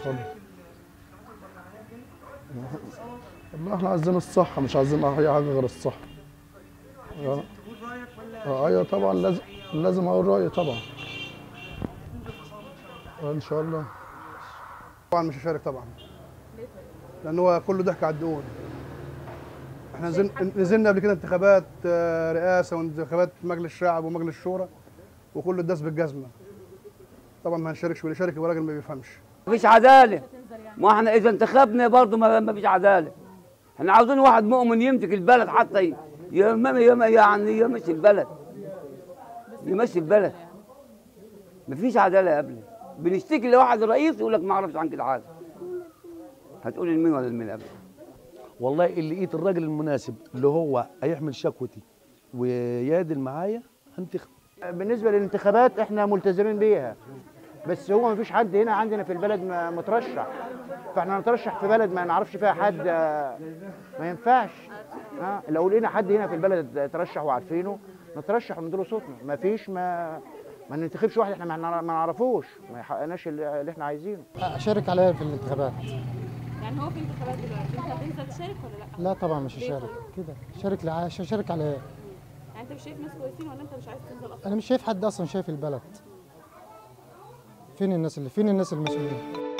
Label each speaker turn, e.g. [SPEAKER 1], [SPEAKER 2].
[SPEAKER 1] خالص والله احنا عايزين الصحة مش عايزين أي حاجة غير الصحة آه. آه، أيوة طبعا لازم لازم أقول رأيي طبعا آه، إن شاء الله
[SPEAKER 2] طبعا مش هشارك طبعا لان هو كله ضحك على الدقون احنا نزل نزلنا قبل كده انتخابات آه، رئاسه وانتخابات مجلس الشعب ومجلس الشورى وكله اتداس بالجزمه طبعا ما هنشاركش واللي يشارك يبقى راجل ما بيفهمش
[SPEAKER 3] مفيش عداله ما احنا اذا انتخبنا برضه ما ما فيش عداله احنا عاوزين واحد مؤمن يمسك البلد حتى ي- يم- يم- يعني يمشي البلد يمشي البلد مفيش عداله يا ابني بنشتكي لواحد رئيس يقول لك ما اعرفش عن كده حاجه هتقول لمين ولا لمين قبل
[SPEAKER 4] والله اللي لقيت الراجل المناسب اللي هو هيحمل شكوتي ويادل معايا هنتخب
[SPEAKER 5] بالنسبه للانتخابات احنا ملتزمين بيها بس هو ما فيش حد هنا عندنا في البلد ما- مترشح فاحنا نترشح في بلد ما نعرفش فيها حد آه، ما ينفعش ها لو لقينا حد هنا في البلد ترشح وعارفينه نترشح ونديله صوتنا ما فيش ما ما ننتخبش واحد احنا ما نعرف- ما نعرفوش ما يحققناش اللي اللي احنا عايزينه
[SPEAKER 6] اشارك عليها في الانتخابات
[SPEAKER 7] يعني هو في انتخابات دلوقتي انت هتنزل تشارك ولا لا؟
[SPEAKER 6] لا طبعا مش
[SPEAKER 7] ليه
[SPEAKER 6] هشارك كده شارك لع- اشارك على ايه
[SPEAKER 7] يعني انت مش شايف ناس كويسين ولا انت مش عايز تنزل اصلا؟
[SPEAKER 6] انا مش شايف حد اصلا شايف البلد فين الناس اللي فين الناس المسؤولين